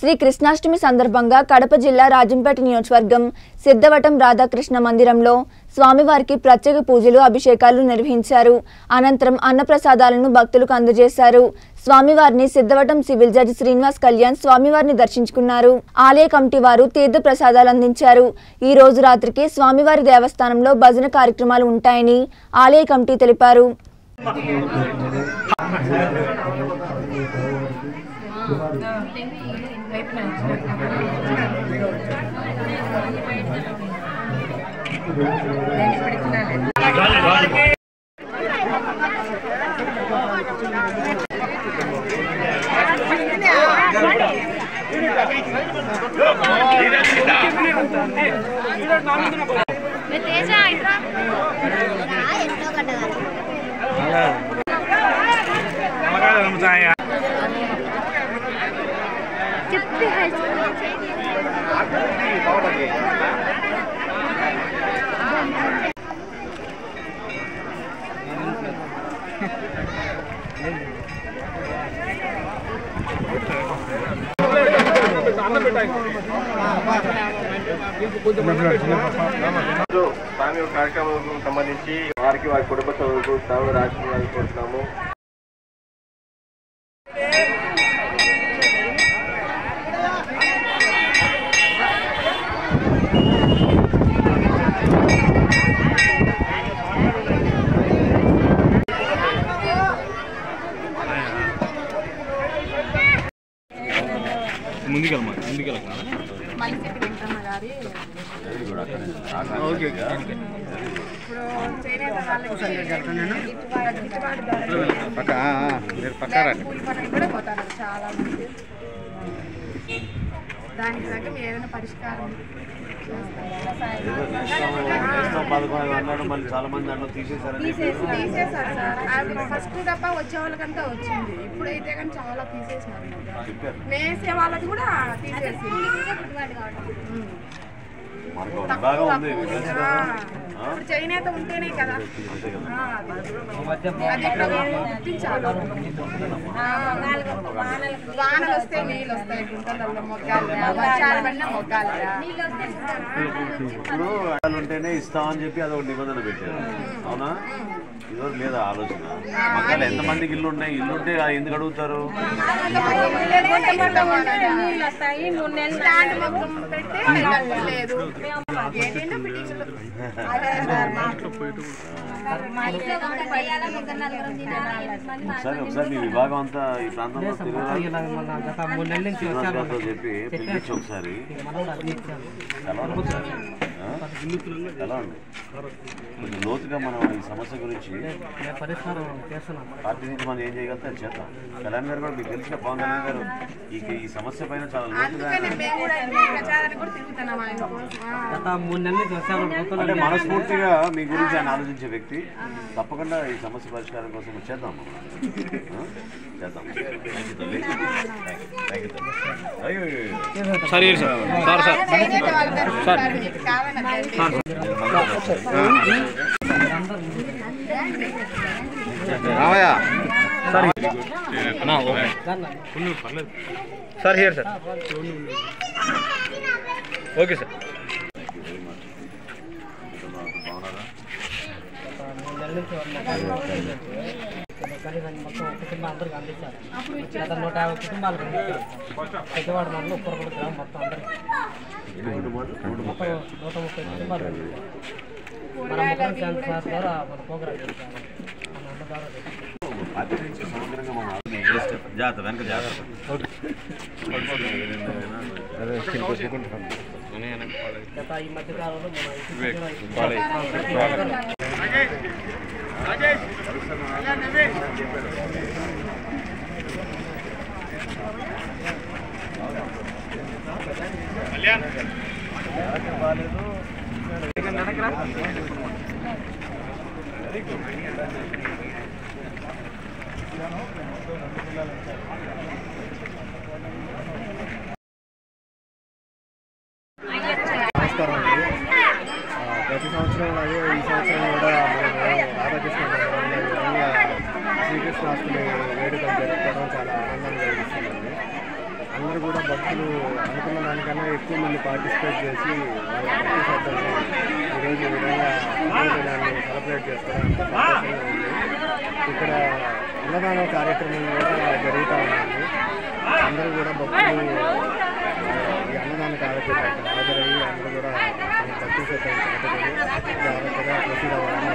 శ్రీ కృష్ణాష్టమి సందర్భంగా కడప జిల్లా రాజంపేట నియోజకవర్గం సిద్ధవటం రాధాకృష్ణ మందిరంలో స్వామివారికి ప్రత్యేక పూజలు అభిషేకాలు నిర్వహించారు అనంతరం అన్నప్రసాదాలను భక్తులకు అందజేశారు స్వామివారిని సిద్ధవటం సివిల్ జడ్జి శ్రీనివాస్ కళ్యాణ్ స్వామివారిని దర్శించుకున్నారు ఆలయ కమిటీ వారు తీర్థ ప్రసాదాలు అందించారు ఈ రోజు రాత్రికి స్వామివారి దేవస్థానంలో భజన కార్యక్రమాలు ఉంటాయని ఆలయ కమిటీ తెలిపారు ఈరోజు స్వామి యొక్క కార్యక్రమాలకు సంబంధించి వారికి వారి కుటుంబ సభ్యులకు స్వామి రాజకీయాలు కోరుతున్నాము ముందుకెళ్ళమా ముందుకెళ్ళక ఓకే పక్క మీరు పక్క రండి కూడా పోతారు చాలా మంది దానికి తగ్గ మేము ఏదైనా పరిష్కారం అన్నాడు మళ్ళీ చాలా మంది దాంట్లో తీసేశారని తీసేసి తీసేశారు సార్ అది ఫస్ట్ తప్ప వచ్చే వాళ్ళకంతా వచ్చింది ఇప్పుడైతే కానీ చాలా తీసేసినారు మేసే వాళ్ళది కూడా తీసేసి మనకు ఒక విభాగం ఉంది ఇప్పుడు చేనేత ఉంటేనే కదా ఆ, అది ఇప్పుడు గుర్తించాలి ఆ, వానలు వస్తే నీళ్ళు వస్తాయి గుంటలలో మొగ్గాలి వర్షాలు పడినా మొగ్గాలి ఇప్పుడు అడలు ఉంటేనే ఇస్తామని చెప్పి అది ఒక నిబంధన పెట్టారు అవునా ఇదివరకు లేదా ఆలోచన మక్కలు ఎంతమందికి ఇల్లు ఉన్నాయి ఇల్లు ఉంటే ఆ ఎందుకు అడుగుతారు స్టాండ్ మొత్తం పెడితే లేదు ఏంటంటే పిటిషన్లు ఒకసారి ఒకసారి మీ విభాగం అంతా ఈ ప్రాంతంలో తిరగరా? గత మూడు నెలల నుంచి శ్రీనివాస్ వచ్చాను గారితో చెప్పి పిలిపించి ఒకసారి కలవండి ఒకసారి ఆ? కలవండి కొంచెం లోతుగా మనం ఈ సమస్య గురించి నేను పరిష్కారం చేస్తున్నాను పార్టీ నుంచి మనం ఏం చేయగలిగితే అది చేద్దాం కళ్యాణ్ గారు కూడా మీకు తెలిసిన పవన్ కళ్యాణ్ గారు ఈ ఈ సమస్య పైన చాలా లోతుగా అందుకనే మేము కూడా ఈ ప్రచారానికి కూడా తిరుగుతున్నాం ఆయన కోసం ఆ. గత మూడు నెలల నుంచి వచ్చాను భక్తులు అంటే మనస్ఫూర్తిగా మీ గురించి ఆయన ఆలోచించే వ్యక్తి తప్పకుండా ఈ సమస్య పరిష్కారం కోసం చేద్దాం మనం. ఆ? చేద్దాం థ్యాంక్ యూ తల్లి థ్యాంక్ యూ తల్లి అయ్యో, అయ్యో, అయ్యో. సార్ ఇయ్యండి సార్ సార్ సార్ చేనేత వాళ్ళు జరుగుతారు మీకు కావాలంటే రామయ్య సార్ అన్నా ఓకే పర్లేదు sir here sir okay sir బాగున్నారా మూడు నెలల నుంచి మొత్తం కనీసం మొత్తం కుటుంబం అందరికి అందించారు గత నూట యాభై కుటుంబాలకు అందించారు పెద్దవాడ మండలం ఉప్పరపల్లి గ్రామం మొత్తం అందరికి ఎన్ని కుటుంబాలు నూట ముప్పై మొత్తం నూట ముప్పై కుటుంబాలు అందించారు మన ముఖం శాంతి సార్ ద్వారా మన ప్రోగ్రాం చేశారు మన అన్న ద్వారా చేశారు. పార్టీ నుంచి సమగ్రంగా మనం ఆలోచన జాగ్రత్త వెనక జాగ్రత్త గత ఈ మధ్య కాలంలో మన నమస్కారం అండి ఆ, ప్రతి సంవత్సరం లాగే ఈ సంవత్సరం కూడా మేము రాధాకృష్ణ మందిరంలో ఈ విధంగా శ్రీకృష్ణాష్టమి వేడుకలు జరుపుకోవడం చాలా ఆనందంగా కలిగిస్తుందండి అన్న అందరూ కూడా భక్తులు అనుకున్న దానికన్నా ఎక్కువ మంది పార్టిసిపేట్ చేసి వాళ్ళ భక్తి శ్రద్ధల్ని ఈరోజు ఈ విధంగా దినాన్ని సెలబ్రేట్ చేసుకోవడం అంత సంతోషంగా ఉంది ఇక్కడ అన్నదాన కార్యక్రమం కూడా జరుగుతూ ఉంది అందరూ కూడా భక్తులు ఈ అన్నదాన కార్యక్రమానికి హాజరయ్యి అందరూ కూడా తమ భక్తి శ్రద్ధలు చాటుకొని జాగ్రత్తగా ప్రొసీడ్ అవ్వాలని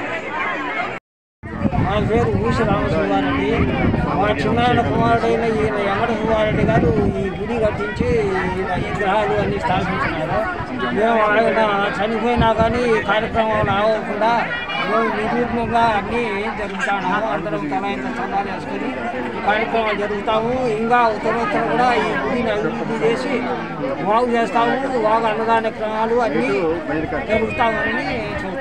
మా పేరు ఊసి రామశివారెడ్డి మా చిన్నాయన కుమారుడైన ఈయన వెంకట శివారెడ్డి గారు ఈ గుడి కట్టించి ఈయన ఈ గ్రహాలు అన్ని స్థాపించినారు మేము ఆయన చనిపోయినా కానీ ఈ కార్యక్రమాలు ఆగకుండా మేము నిర్విఘ్నంగా అన్నీ జరుగుతున్నాము అందరం తల ఇంత చందాలు వేసుకొని ఈ కార్యక్రమాలు జరుగుతాము ఇంకా ఉత్తరోత్తర కూడా ఈ గుడిని అభివృద్ధి చేసి బాగు చేస్తాము బాగా అన్నదాన క్రమాలు అన్నీ జరుగుతామని చెబుతున్నాము